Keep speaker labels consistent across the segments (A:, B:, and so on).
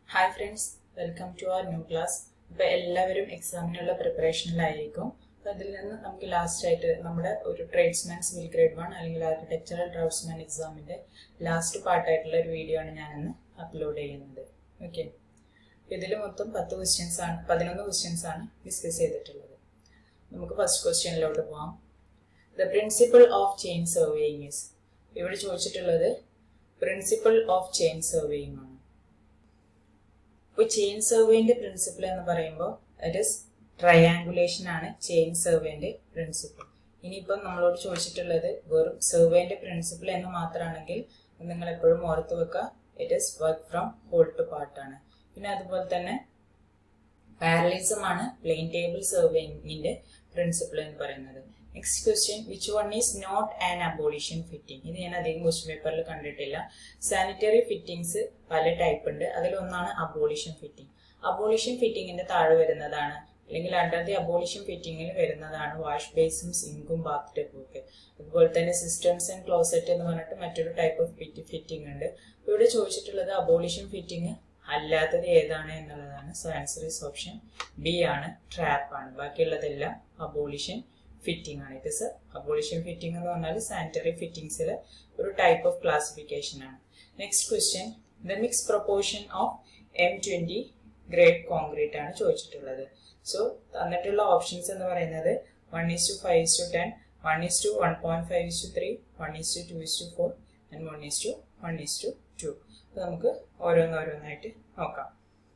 A: hi friends welcome to our new class ഇപ്പൊ എല്ലാവരും എക്സാമിനുള്ള പ്രിപ്പറേഷനിലായിരിക്കും അപ്പൊ അതിൽ നിന്ന് നമുക്ക് ലാസ്റ്റ് ആയിട്ട് നമ്മുടെ ഒരു ട്രേഡ്സ്മാൻ സിവിൽ ഗ്രേഡ് വൺ അല്ലെങ്കിൽ ആർക്കിടെക്ചറൽ ഡ്രാഫ്റ്റ്സ്മാൻ എക്സാമിന്റെ ലാസ്റ്റ് പാർട്ടായിട്ടുള്ള ഒരു വീഡിയോ ആണ് ഞാനിന്ന് അപ്ലോഡ് ചെയ്യുന്നത് ഓക്കെ ഇതിൽ മൊത്തം പത്ത് ക്വസ്റ്റ്യൻസ് ആണ് പതിനൊന്ന് ക്വസ്റ്റ്യൻസ് ആണ് ഡിസ്കസ് ചെയ്തിട്ടുള്ളത് നമുക്ക് ഫസ്റ്റ് ക്വസ്റ്റ്യനിലോട്ട് പോവാം the principle of chain surveying is ഇവിടെ ചോദിച്ചിട്ടുള്ളത് പ്രിൻസിപ്പിൾ ഓഫ് ചെയിൻ സർവേയിങ് ആണ് ഇപ്പോൾ ചെയിൻ സർവേന്റെ പ്രിൻസിപ്പിൾ എന്ന് പറയുമ്പോൾ ഇറ്റ് ഇസ് ട്രയാങ്കുലേഷൻ ആണ് ചെയിൻ സർവേന്റെ പ്രിൻസിപ്പിൾ ഇനിയിപ്പം നമ്മളോട് ചോദിച്ചിട്ടുള്ളത് വെറും സർവേന്റെ പ്രിൻസിപ്പിൾ എന്ന് മാത്രമാണെങ്കിൽ നിങ്ങൾ എപ്പോഴും ഓർത്ത് വെക്കുക it is work from whole to part ആണ് പിന്നെ അതുപോലെ തന്നെ പാരലിസം ആണ് പ്ലെയിൻ ടേബിൾ സർവേയിങ്ങിന്റെ പ്രിൻസിപ്പിൾ എന്ന് പറയുന്നത് next question which one is not an ablution fitting ഇത് ഞാൻ അധികം ക്വസ്റ്റ്യൻ പേപ്പറിൽ കണ്ടിട്ടില്ല സാനിറ്ററി ഫിറ്റിംഗ്സ് പല ടൈപ്പ് ഉണ്ട് അതിലൊന്നാണ് അബോളിഷൻ ഫിറ്റിംഗ് അബോളിഷൻ ഫിറ്റിംഗിന്റെ താഴെ വരുന്നതാണ് അല്ലെങ്കിൽ അണ്ടർ ദി അബോളിഷൻ ഫിറ്റിംഗിൽ വരുന്നതാണ് വാഷ് ബേസും സിങ്കും ബാത്ത് ടബും ഒക്കെ അതുപോലെ തന്നെ സിസ്റ്റംസ് ആൻഡ് ക്ലോസറ്റ് എന്ന് പറഞ്ഞിട്ട് മറ്റൊരു ടൈപ്പ് ഓഫ് ഫിറ്റ് ഫിറ്റിംഗ് ഉണ്ട് ഇവിടെ ചോദിച്ചിട്ടുള്ളത് അബോളിഷൻ ഫിറ്റിംഗ് അല്ലാത്തത് ഏതാണ് എന്നുള്ളതാണ് so answer is option B ആണ് ട്രാപ്പ് ആണ് ബാക്കിയുള്ളതെല്ലാം അബോളിഷൻ ഫിറ്റിംഗ് ആണ് ഇറ്റ് ഇസ് അബോളിഷൻ ഫിറ്റിംഗ് എന്ന് പറഞ്ഞാൽ സാനിറ്ററി ഫിറ്റിംഗ്സിൽ ഒരു ടൈപ്പ് ഓഫ് ക്ലാസിഫിക്കേഷൻ ആണ് next question the mix proportion of M twenty grade concrete ആണ് ചോദിച്ചിട്ടുള്ളത് സോ തന്നിട്ടുള്ള ഓപ്ഷൻസ് എന്ന് പറയുന്നത് one is to five is to ten one is to one point five is to three one is to two is to four and one is to one is to two അപ്പൊ നമുക്ക് ഓരോന്നോരോന്നായിട്ട് നോക്കാം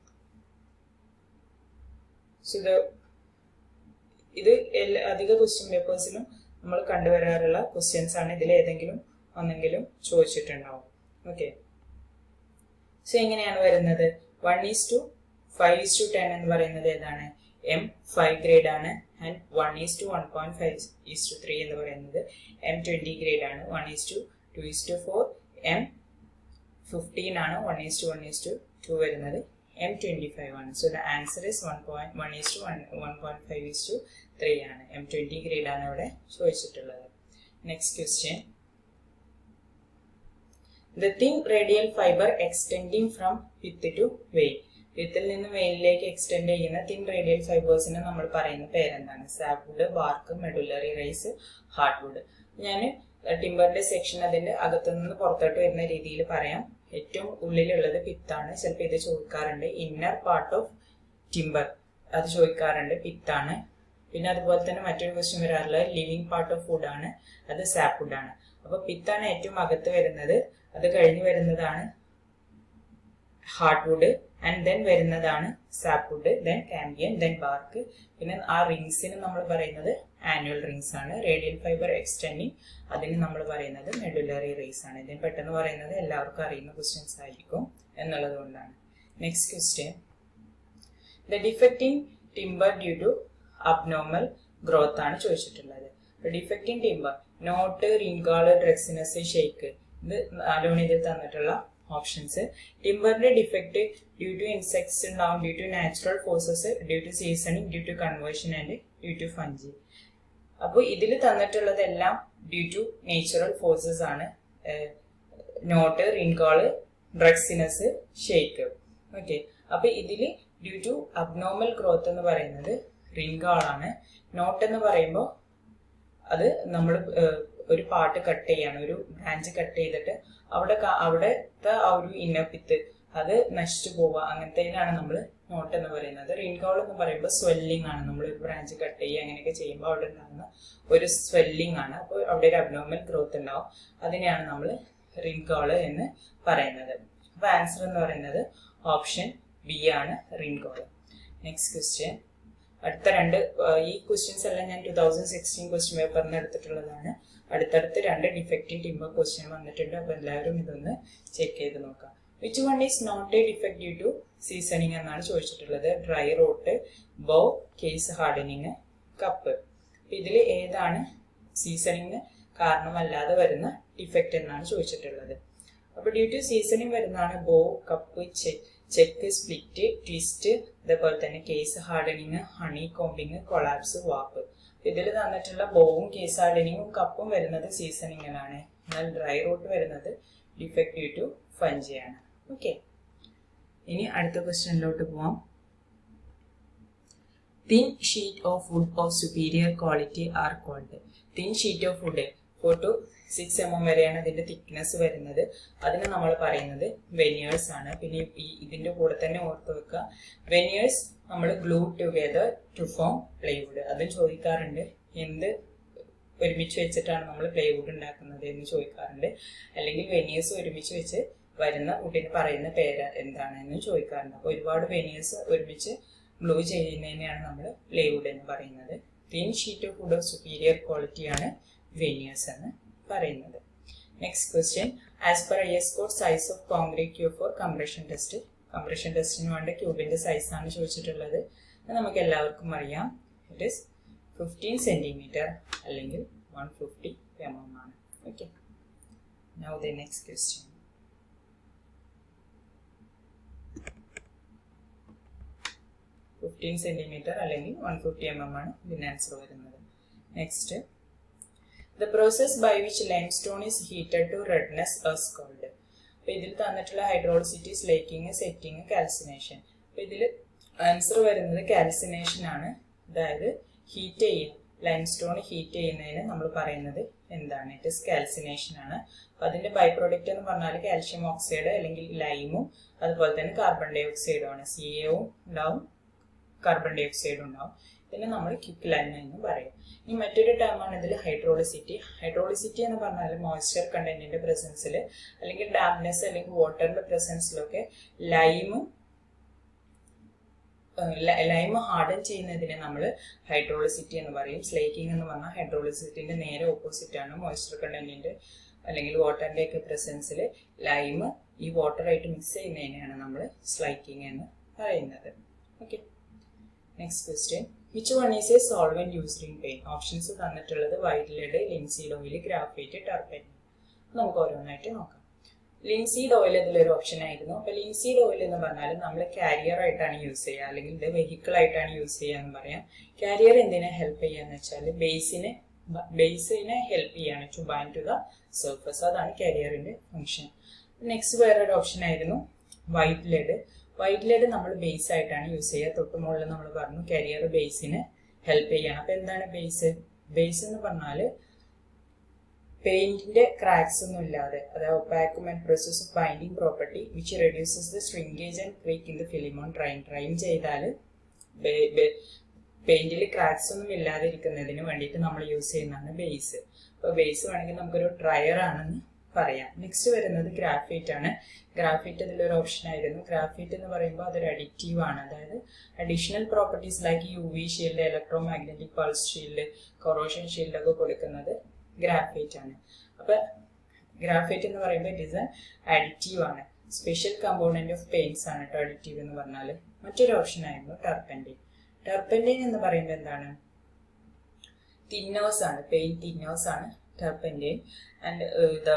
A: so ഇത് ഇത് എല്ലാ അധിക question പേപ്പേഴ്സിലും നമ്മൾ കണ്ടുവരാറുള്ള questions ആണ് ഇതിൽ ഏതെങ്കിലും ഒന്നെങ്കിലും ചോദിച്ചിട്ടുണ്ടാവും ഓക്കെ സോ എങ്ങനെയാണ് വരുന്നത് one is to five is to ten എന്ന് പറയുന്നത് ഏതാണ് എം ഫൈവ് ഗ്രേഡ് ആണ് and one is to one point five is to three എന്ന് പറയുന്നത് എം ട്വന്റി ഗ്രേഡ് ആണ് one is to two is to four M fifteen ആണ് one is to one is to two വരുന്നത് M twenty five ആണ് so the answer is one point one is to one one point five is to three ആണ് M twenty grade ആണ് ഇവിടെ ചോദിച്ചിട്ടുള്ളത് next question the thin radial fibre extending from pith to veil വിത്തിൽ നിന്ന് വെയിലിലേക്ക് extend ചെയ്യുന്ന thin radial ഫൈബേഴ്സിന് നമ്മൾ പറയുന്ന പേരെന്താണ് sapwood bark medullary rays hardwood ഞാൻ ടിമ്പറിന്റെ സെക്ഷൻ അതിന്റെ അകത്തുനിന്ന് പുറത്തോട്ട് വരുന്ന രീതിയിൽ പറയാം ഏറ്റവും ഉള്ളിലുള്ളത് പിത്താണ് ചിലപ്പോൾ ഇത് ചോദിക്കാറുണ്ട് ഇന്നർ പാർട്ട് ഓഫ് ടിമ്പർ അത് ചോദിക്കാറുണ്ട് പിത്താണ് പിന്നെ അതുപോലെ തന്നെ മറ്റൊരു ക്വസ്റ്റ്യൻ വരാറുള്ളത് ലിവിങ് പാർട്ട് ഓഫ് ഫുഡ് ആണ് അത് സാപ്വുഡ് ആണ് അപ്പൊ പിത്താണ് ഏറ്റവും അകത്ത് വരുന്നത് അത് കഴിഞ്ഞ് വരുന്നതാണ് ഹാർഡ്വുഡ് ആൻഡ് ദെൻ വരുന്നതാണ് sapwood then cambium then bark പിന്നെ ആ റിങ്സിന് നമ്മൾ പറയുന്നത് ആനുവൽ റിങ്സ് ആണ് റേഡിയൽ ഫൈബർ എക്സ്റ്റെൻഡിങ് അതിന് നമ്മൾ പറയുന്നത് മെഡുലറി റേസ് ആണ് ഇതിന് പെട്ടെന്ന് പറയുന്നത് എല്ലാവർക്കും അറിയുന്ന ക്വസ്റ്റ്യൻസ് ആയിരിക്കും എന്നുള്ളത് കൊണ്ടാണ് next question the defecting timber due to abnormal growth ആണ് ചോദിച്ചിട്ടുള്ളത് defecting timber knot rind gall druxiness shake ഇത് നാലോണി ഇതിൽ തന്നിട്ടുള്ള ഓപ്ഷൻസ് ടിമ്പറിന്റെ ഡിഫക്റ്റ് ഡ്യൂ ടു ഇൻസെക്ട്സ് ഉണ്ടാവും due to natural forces due to seasoning due to conversion and due to fungi അപ്പോൾ ഇതിൽ തന്നിട്ടുള്ളതെല്ലാം ഡ്യൂ ടു നേച്ചുറൽ ഫോഴ്സസ് ആണ് knot rind gall druxiness shake okay അപ്പൊ ഇതിൽ ഡ്യൂ ടു അബ്നോർമൽ ഗ്രോത്ത് എന്ന് പറയുന്നത് റിൻകാളാണ് not എന്ന് പറയുമ്പോൾ അത് നമ്മൾ ഒരു പാർട്ട് കട്ട് ചെയ്യാണ് ഒരു ബ്രാഞ്ച് കട്ട് ചെയ്തിട്ട് അവിടെ അവിടുത്തെ ആ ഒരു ഇന്നപ്പിത്ത് അത് നശിച്ചു പോവുക അങ്ങനത്തേലാണ് നമ്മൾ നോട്ട് എന്ന് പറയുന്നത് റിൻകോൾ എന്ന് പറയുമ്പോൾ സ്വെല്ലിംഗ് ആണ് നമ്മൾ ഒരു ബ്രാഞ്ച് കട്ട് ചെയ്യുക അങ്ങനെയൊക്കെ ചെയ്യുമ്പോൾ അവിടെ ഉണ്ടാകുന്ന ഒരു സ്വെല്ലിംഗ് ആണ് അപ്പോൾ അവിടെ ഒരു അബ്നോർമൽ ഗ്രോത്ത് ഉണ്ടാവും അതിനെയാണ് നമ്മൾ റിൻകോള് എന്ന് പറയുന്നത് അപ്പൊ ആൻസർ എന്ന് പറയുന്നത് ഓപ്ഷൻ ബി ആണ് റിൻകോള് നെക്സ്റ്റ് ക്വസ്റ്റ്യൻ അടുത്ത രണ്ട് ഈ ക്വസ്റ്റ്യൻസ് എല്ലാം ഞാൻ ടൂ തൗസൻഡ് സിക്സ്റ്റീൻ ക്വസ്റ്റ്യൻ പേപ്പറിൽ നിന്ന് എടുത്തിട്ടുള്ളതാണ് അടുത്തടുത്ത് രണ്ട് ഡിഫക്റ്റീവ് ടിമ്പർ ക്വസ്റ്റ്യൻ വന്നിട്ടുണ്ട് അപ്പൊ എല്ലാവരും ഇതൊന്ന് ചെക്ക് ചെയ്ത് നോക്കാം which one is not a defect due to seasoning എന്നാണ് ചോദിച്ചിട്ടുള്ളത് dry rot bow case hardening cup ഇതിൽ ഏതാണ് സീസണിങ് കാരണമല്ലാതെ വരുന്ന ഡിഫക്റ്റ് എന്നാണ് ചോദിച്ചിട്ടുള്ളത് അപ്പൊ ഡ്യൂ ടു സീസണിങ് വരുന്നതാണ് ബോ കപ്പ് ചെക്ക് സ്പ്ലിറ്റ് ട്വിസ്റ്റ് അതേപോലെ തന്നെ case hardening honeycombing collapse warp ഇതിൽ തന്നിട്ടുള്ള ബോവും കേസ് ഹാർഡനിങ്ങും കപ്പും വരുന്നത് സീസണിങ്ങിലാണ് എന്നാൽ ഡ്രൈ റൂട്ട് വരുന്നത് ഡിഫക്ട് ഡ്യൂ ടു ഫഞ്ചിയാണ് ഓക്കെ ഇനി അടുത്ത ക്വസ്റ്റ്യനിലോട്ട് പോവാം thin sheet of wood of superior quality are called thin sheet of wood four to six M M വരെയാണ് ഇതിന്റെ തിക്നെസ് വരുന്നത് അതിന് നമ്മൾ പറയുന്നത് വെനിയേഴ്സ് ആണ് പിന്നെ ഈ ഇതിന്റെ കൂടെ തന്നെ ഓർത്ത് വെക്കുക വെനിയേഴ്സ് നമ്മൾ glue together to form plywood അതും ചോദിക്കാറുണ്ട് എന്ത് ഒരുമിച്ച് വെച്ചിട്ടാണ് നമ്മൾ പ്ലൈവുഡ് ഉണ്ടാക്കുന്നത് എന്ന് ചോദിക്കാറുണ്ട് അല്ലെങ്കിൽ വെനിയേഴ്സ് ഒരുമിച്ച് വെച്ച് വരുന്ന വുഡിന് പറയുന്ന പേര് എന്താണ് എന്ന് ചോദിക്കാറുണ്ട് അപ്പോൾ ഒരുപാട് വെനിയേഴ്സ് ഒരുമിച്ച് ഗ്ലൂ ചെയ്യുന്നതിനെയാണ് നമ്മൾ പ്ലൈവുഡ് എന്ന് പറയുന്നത് thin sheet of wood of superior ക്വാളിറ്റിയാണ് വെനിയേഴ്സ് എന്ന് പറയുന്നത് next question as per I S code size of concrete cube for compression test compression ടെസ്റ്റിന് വേണ്ട ക്യൂബിന്റെ സൈസ് ആണ് ചോദിച്ചിട്ടുള്ളത് അത് നമുക്ക് എല്ലാവർക്കും അറിയാം ഇറ്റ് ഇസ് ഫിഫ്റ്റീൻ സെന്റിമീറ്റർ അല്ലെങ്കിൽ വൺ ഫിഫ്റ്റി എം എം ആണ് okay now the next question fifteen centimetre അല്ലെങ്കിൽ വൺ ഫിഫ്റ്റി എം എം ആണ് ഇതിന് ആൻസർ വരുന്നത് next the process by which lime stone is heated to redness is called അപ്പൊ ഇതിൽ തന്നിട്ടുള്ള ഹൈഡ്രോളിസിറ്റി slaking setting calcination അപ്പൊ ഇതിൽ ആൻസർ വരുന്നത് കാൽസിനേഷൻ ആണ് അതായത് ഹീറ്റ് ചെയ്യുക ലൈം സ്റ്റോൺ ഹീറ്റ് ചെയ്യുന്നതിന് നമ്മൾ പറയുന്നത് എന്താണ് ഇറ്റ് ഇസ് കാൽസിനേഷൻ ആണ് അപ്പൊ അതിന്റെ ബൈ പ്രോഡക്റ്റ് എന്ന് പറഞ്ഞാൽ കാൽഷ്യം ഓക്സൈഡ് അല്ലെങ്കിൽ ലൈമും അതുപോലെ തന്നെ കാർബൺ ഡൈ ഓക്സൈഡും ആണ് സി എവും ഉണ്ടാവും കാർബൺ ഡൈ ഓക്സൈഡും ഉണ്ടാവും ഇതിനെ നമ്മൾ ക്വിക്ക് ലൈം എന്ന് പറയും ഇനി മറ്റൊരു ടേമാണ് ഇതിൽ ഹൈഡ്രോളിസിറ്റി ഹൈഡ്രോളിസിറ്റി എന്ന് പറഞ്ഞാൽ മോയ്സ്ചർ കണ്ടന്റിന്റെ പ്രസൻസിൽ അല്ലെങ്കിൽ ഡാംനെസ് അല്ലെങ്കിൽ വാട്ടറിന്റെ പ്രസൻസിലൊക്കെ ലൈമും ലൈം ഹാർഡൻ ചെയ്യുന്നതിനെ നമ്മൾ ഹൈഡ്രോളിസിറ്റി എന്ന് പറയും സ്ലേക്കിംഗ് എന്ന് പറഞ്ഞാൽ ഹൈഡ്രോളിസിറ്റിന്റെ നേരെ ഓപ്പോസിറ്റ് ആണ് മോയ്സ്ചർ കണ്ടന്റിന്റെ അല്ലെങ്കിൽ വാട്ടറിന്റെ ഒക്കെ പ്രസൻസിൽ ലൈം ഈ വാട്ടറായിട്ട് മിക്സ് ചെയ്യുന്നതിനെയാണ് നമ്മൾ സ്ലൈക്കിംഗ് എന്ന് പറയുന്നത് okay next question which one is a solvent used in paint options തന്നിട്ടുള്ളത് white lead linseed oil graphite turpentine നമുക്ക് ഓരോന്നായിട്ട് നോക്കാം ലിൻസീഡ് ഓയിൽ ഇതിലൊരു ഓപ്ഷൻ ആയിരുന്നു അപ്പൊ ലിൻസീഡ് ഓയിൽ എന്ന് പറഞ്ഞാൽ നമ്മൾ കാരിയർ ആയിട്ടാണ് യൂസ് ചെയ്യുക അല്ലെങ്കിൽ ഇത് വെഹിക്കിൾ ആയിട്ടാണ് യൂസ് ചെയ്യുക എന്ന് പറയാം കാരിയർ എന്തിനെ ഹെൽപ്പ് ചെയ്യാന്ന് വെച്ചാൽ ബേസിനെ ബേസിനെ ഹെൽപ്പ് ചെയ്യാണ് to bind to the surface അതാണ് കാരിയറിന്റെ ഫംഗ്ഷൻ നെക്സ്റ്റ് വേറൊരു ഓപ്ഷൻ ആയിരുന്നു വൈറ്റ് ലെഡ് വൈറ്റ് ലെഡ് നമ്മൾ ബേസ് ആയിട്ടാണ് യൂസ് ചെയ്യുക തൊട്ട് മുകളിൽ നമ്മൾ പറഞ്ഞു കരിയർ ബേസിന് ഹെൽപ്പ് ചെയ്യണം അപ്പൊ എന്താണ് ബേസ് ബേസ് എന്ന് പറഞ്ഞാൽ പെയിന്റിന്റെ ക്രാക്സ് ഒന്നും ഇല്ലാതെ അതായത് ഒപ്പാക്കും and process of binding property which reduces the shrinkage and crack in the film on drying drying ചെയ്താൽ പെയിന്റിൽ ക്രാക്സ് ഒന്നും ഇല്ലാതിരിക്കുന്നതിന് വേണ്ടിയിട്ട് നമ്മൾ യൂസ് ചെയ്യുന്നതാണ് ബേസ് അപ്പൊ ബേസ് വേണമെങ്കിൽ നമുക്കൊരു ഡ്രയർ ആണെന്ന് പറയാം നെക്സ്റ്റ് വരുന്നത് ഗ്രാഫൈറ്റ് ആണ് ഗ്രാഫൈറ്റ് ഇതിലൊരു ഓപ്ഷൻ ആയിരുന്നു ഗ്രാഫൈറ്റ് എന്ന് പറയുമ്പോൾ അതൊരു അഡിക്റ്റീവ് ആണ് അതായത് additional properties like U V shield electromagnetic pulse shield corrosion shield ഒക്കെ കൊടുക്കുന്നത് ഗ്രാഫൈറ്റ് ആണ് അപ്പൊ ഗ്രാഫൈറ്റ് എന്ന് പറയുമ്പോൾ ഇറ്റ് ഇസ് എ അഡിക്റ്റീവ് ആണ് സ്പെഷ്യൽ കമ്പോണന്റ് ഓഫ് പെയിന്റ്സ് ആണ് കേട്ടോ അഡിക്റ്റീവ് എന്ന് പറഞ്ഞാൽ മറ്റൊരു ഓപ്ഷൻ ആയിരുന്നു ടർപ്പൻറ്റൈൻ ടർപ്പൻറ്റൈൻ എന്ന് പറയുമ്പോൾ എന്താണ് തിന്നേഴ്സ് ആണ് പെയിന്റ് തിന്നേഴ്സ് ആണ് ടർപ്പൻറ്റൈൻ ആൻഡ് ദ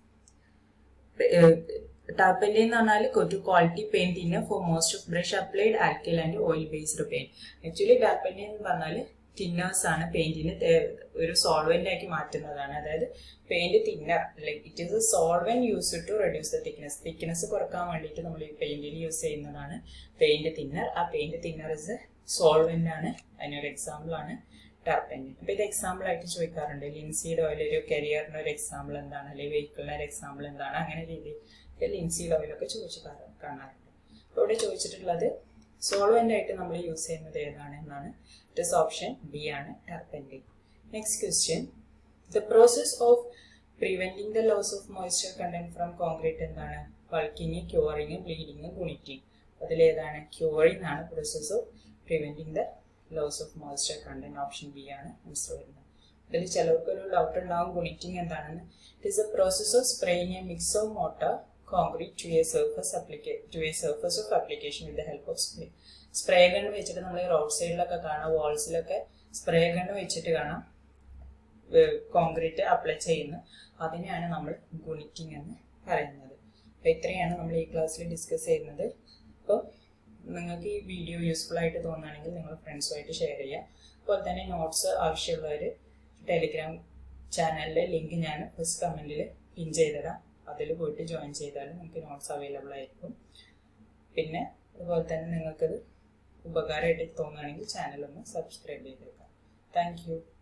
A: ടർപ്പൻറ്റൈൻ എന്ന് പറഞ്ഞാൽ to quality paint thinner for most of brush applied ആൽക്കൽ and oil based paint actually turpentine എന്ന് പറഞ്ഞാൽ തിന്നേഴ്സ് ആണ് പെയിന്റിന് ഒരു സോൾവെന്റ് ആക്കി മാറ്റുന്നതാണ് അതായത് paint thinner like it is a solvent use to reduce the thickness thickness കുറക്കാൻ വേണ്ടിയിട്ട് നമ്മൾ ഈ പെയിന്റിൽ യൂസ് ചെയ്യുന്നതാണ് പെയിന്റ് തിന്നർ ആ പെയിന്റ് തിന്നർ ഇസ് സോൾവെന്റ് ആണ് അതിനൊരു എക്സാമ്പിൾ ആണ് ടർപ്പൻറ്റിൻ അപ്പൊ ഇത് എക്സാമ്പിൾ ആയിട്ട് ചോദിക്കാറുണ്ട് ലിൻസീഡ് ഓയിൽ ഒരു കരിയറിന് ഒരു എക്സാമ്പിൾ എന്താണ് അല്ലെങ്കിൽ വെഹിക്കിളിന് ഒരു എക്സാമ്പിൾ എന്താണ് അങ്ങനെ രീതിയിൽ ലിൻസീഡ് ഓയിലൊക്കെ ചോദിച്ചു കാണാറുണ്ട് അപ്പോൾ ഇവിടെ ചോദിച്ചിട്ടുള്ളത് സോൾവെന്റ് ആയിട്ട് നമ്മൾ യൂസ് ചെയ്യുന്നത് ഏതാണ് എന്നാണ് ഇറ്റ് ഇസ് ഓപ്ഷൻ ബി ആണ് turpentine next question the process of preventing the loss of moisture content from concrete എന്താണ് ബൾക്കിങ് ക്യൂറിങ് ബ്ലീഡിങ് ഗുണിറ്റിംഗ് അതിലേതാണ് ക്യൂറിംഗ് ആണ് process of preventing the loss of moisture content option B ആണ് answer വരുന്നത് ഇതിൽ ചിലർക്ക് ഒരു doubt ഉണ്ടാവും guniting എന്താണെന്ന് it is a process of spraying a mix of mortar concrete to a surface അപ്ലിക്കേ to a surface of application with the help of spray spray gun വെച്ചിട്ട് നമ്മൾ റോഡ് സൈഡിലൊക്കെ കാണാം വാൾസിലൊക്കെ സ്പ്രേ ഗൺ വെച്ചിട്ട് കാണാം concrete apply ചെയ്യുന്നു അതിനെയാണ് നമ്മൾ ഗുണിറ്റിംഗ് എന്ന് പറയുന്നത് അപ്പോൾ ഇത്രയാണ് നമ്മൾ ഈ ക്ലാസ്സിൽ ഡിസ്കസ് ചെയ്യുന്നത് അപ്പോൾ നിങ്ങൾക്ക് ഈ വീഡിയോ യൂസ്ഫുൾ ആയിട്ട് തോന്നുകയാണെങ്കിൽ നിങ്ങൾ ഫ്രണ്ട്സുമായിട്ട് ഷെയർ ചെയ്യുക അതുപോലെ തന്നെ നോട്ട്സ് ആവശ്യമുള്ളവർ ടെലിഗ്രാം ചാനലിലെ ലിങ്ക് ഞാൻ ഫസ്റ്റ് കമൻറ്റിൽ പിൻ ചെയ്തിടാം അതിൽ പോയിട്ട് ജോയിൻ ചെയ്താൽ നിങ്ങൾക്ക് നോട്ട്സ് അവൈലബിൾ ആയിരിക്കും പിന്നെ അതുപോലെ തന്നെ നിങ്ങൾക്കത് ഉപകാരമായിട്ട് തോന്നുകയാണെങ്കിൽ ചാനൽ ഒന്ന് സബ്സ്ക്രൈബ് ചെയ്തേക്കാം താങ്ക് യു